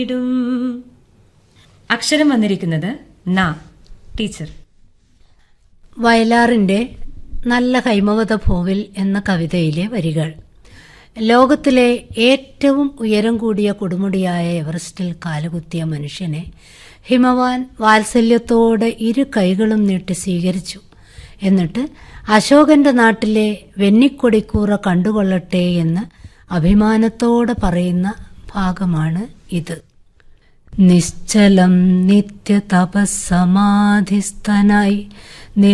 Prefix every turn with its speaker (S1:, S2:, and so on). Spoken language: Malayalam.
S1: ഇടും. അക്ഷരം വന്നിരിക്കുന്നത് ന ടീച്ചർ
S2: വയലാറിന്റെ നല്ല ഹൈമവത ഭൂവിൽ എന്ന കവിതയിലെ വരികൾ ലോകത്തിലെ ഏറ്റവും ഉയരം കൂടിയ കൊടുമുടിയായ എവറസ്റ്റിൽ കാലുകുത്തിയ മനുഷ്യനെ ഹിമവാൻ വാത്സല്യത്തോടെ ഇരു കൈകളും നീട്ടി സ്വീകരിച്ചു എന്നിട്ട് അശോകന്റെ നാട്ടിലെ വെന്നിക്കൊടിക്കൂറ കണ്ടുകൊള്ളട്ടെ എന്ന് അഭിമാനത്തോടെ പറയുന്ന ഭാഗമാണ് ഇത് നിശ്ചലം നിത്യ തപസ്സമാധിസ്ഥനായി